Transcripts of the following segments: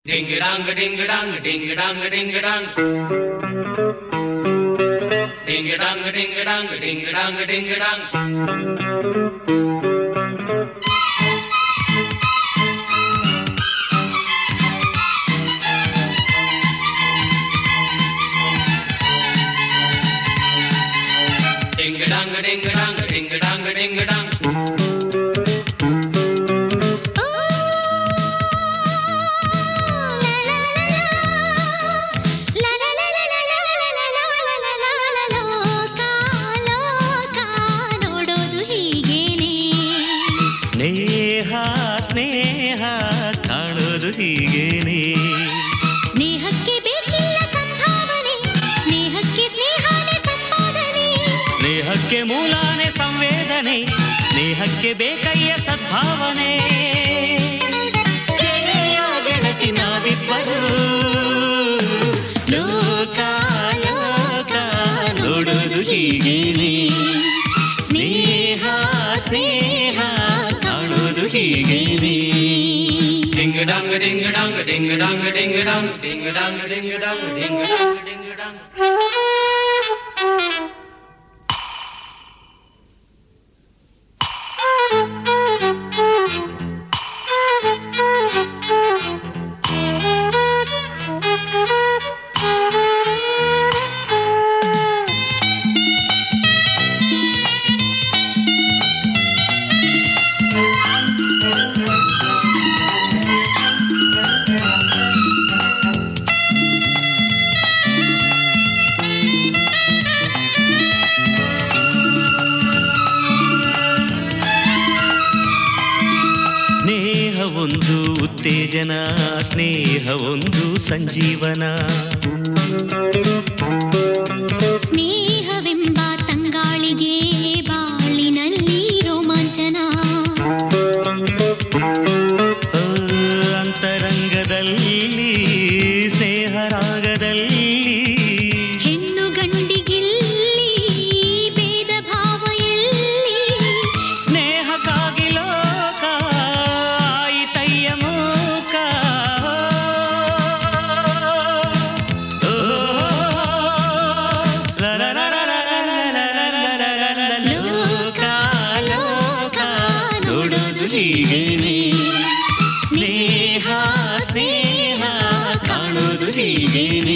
Ding a dong a ding a dong a ding a dong a ding a dong. Ding a dong a ding a dong a ding a dong a ding a dong. Ding a dong a ding a dong a ding a dong a ding a dong. ನೋಡೋದು ಹೀಗೇನೆ ಸ್ನೇಹ ಸ್ನೇಹ ಕಾಣೋದು ಹೀಗೇನೆ ಸ್ನೇಹಕ್ಕೆ ಬೇಕಿಲ್ಲ ಸಂಭಾವನೆ ಸ್ನೇಹಕ್ಕೆ ಸ್ನೇಹನೇ ಸಂಪಾದನೆ ಸ್ನೇಹಕ್ಕೆ ಮೂಲಾನೆ ಸಂವೇದನೆ ಸ್ನೇಹಕ್ಕೆ ಬೇಕಯ್ಯ ಸದ್ಭಾವನೆ ಗೆಳೆಯ ಗೆಳತಿ ನಾವಿಬ್ಬರು ಲೋಕ ಲೋಕ ನೋಡೋದು ಹೀಗೇನೆ ಸ್ನೇಹ ಸ್ನೇಹ ಕಾಣೋದು ಹೀಗೇನೆ Ding a dong a ding a dong a ding a dong a ding a dong. Ding a dong a ding a dong a ding a dong a ding a dong. ಸ್ನೇಹ ಒಂದು ಉತ್ತೇಜನ ಸ್ನೇಹ ಒಂದು ಸಂಜೀವನ ಸ್ನೇಹವೆಂಬ ತಂಗಾಳಿಗೆ ಬಾಳಿನಲ್ಲಿ ರೋಮಾಂಚನ ಆ, ಅಂತರಂಗದಲ್ಲಿ ಸ್ನೇಹ ರಾಗದಲ್ಲಿ ಹೆಣ್ಣು ಗಂಡಿಗಿಲ್ಲಿ ಭೇದ ಭಾವ ಎಲ್ಲಿ ಸ್ನೇಹಕ್ಕಾಗಿ ಲೋಕ ಆಯಿತಯ್ಯ ಮೂಕ ಓ, ಲ ಲ ಲ ಲ ಲ ಲ ಲ ಲ ಲ ಲ ಲ ಲ. ಲೋಕ ಲೋಕ ನೋಡೋದು ಹೀಗೇನೆ ಸ್ನೇಹ ಸ್ನೇಹ ಕಾಣೋದು ಹೀಗೇನೆ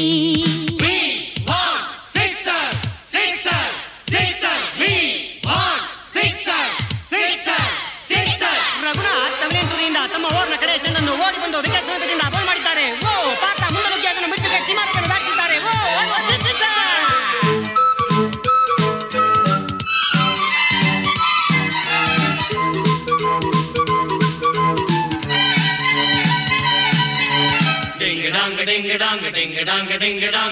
ರಘುನಾಥ್ ತವನೇಂತುರಿಯಿಂದ ತಮ್ಮ ಓರ್ನ ಕಡೆ ಚೆನ್ನನ್ನು ಓಡಿ ಬಂದು ವಿಕೆಟ್ ಸಮೇತದಿಂದ ಬೋಲ್ ಮಾಡಿದ್ದಾರೆ ಓ ಪಾತ ಮುಂದೆ ನುಗ್ಗಿ ಅದನ್ನು ಬಿಟ್ಟು ಕಟ್ಟಿ ಮಾರ್ಗವನ್ನು ದಾಟಿಸಿದ್ದಾರೆ ಓ ಅದು six Ding a dong a ding a dong a ding a dong a ding a dong.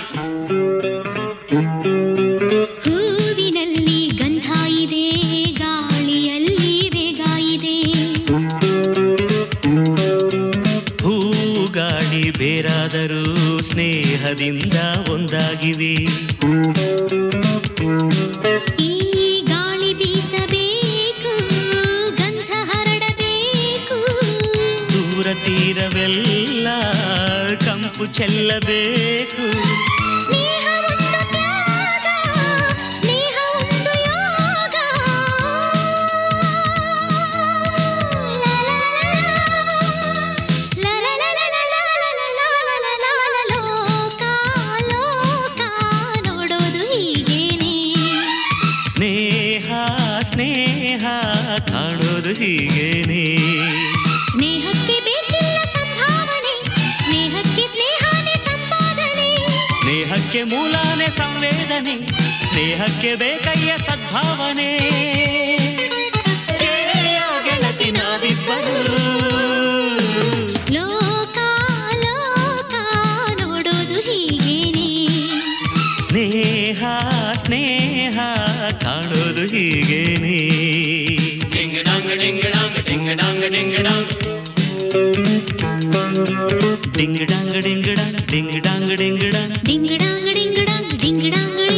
ಹೂವಿನಲ್ಲಿ ಗಂಧ ಇದೆ ಗಾಳಿಯಲ್ಲಿ ವೇಗ ಇದೆ ಹೂಗಾಡಿ ಬೇರಾದರೂ ಸ್ನೇಹದಿಂದ ಒಂದಾಗಿವೆ ಈ ಗಾಳಿ ಬೀಸಬೇಕು ಗಂಧ ಹರಡಬೇಕು ದೂರ ತೀರವೆಲ್ಲ ಕಂಪು ಚೆಲ್ಲಬೇಕು ಸ್ನೇಹ ಒಂದು ತ್ಯಾಗ ಸ್ನೇಹ ಒಂದು ಯೋಗ ಲೋಕ ಲೋಕ ನೋಡೋದು ಹೀಗೇನೆ ಸ್ನೇಹ ಸ್ನೇಹ ಕಾಣೋದು ಹೀಗೇನೆ ಸ್ನೇಹಕ್ಕೆ ಬೇಕಿಲ್ಲ ಸಂಭಾವನೆ ಸ್ನೇಹಕ್ಕೆ ಸ್ನೇಹನೇ ಸಂಪಾದನೆ ಸ್ನೇಹಕ್ಕೆ ಮೂಲಾನೆ ಸಂವೇದನೆ ಸ್ನೇಹಕ್ಕೆ ಬೇಕಯ್ಯ ಸದ್ಭಾವನೆ ಗೆಳೆಯ ಗೆಳತಿ ನಾವಿಬ್ಬರು ಲೋಕ ಲೋಕ ನೋಡೋದು ಹೀಗೇನೆ ಸ್ನೇಹ ಸ್ನೇಹ ಕಾಣೋದು ಹೀಗೇನೆ Ding a dong a ding a dong a ding a dong a ding a dong. Ding dong ding dong ding dong ding dong ding dong ding dong ding Dang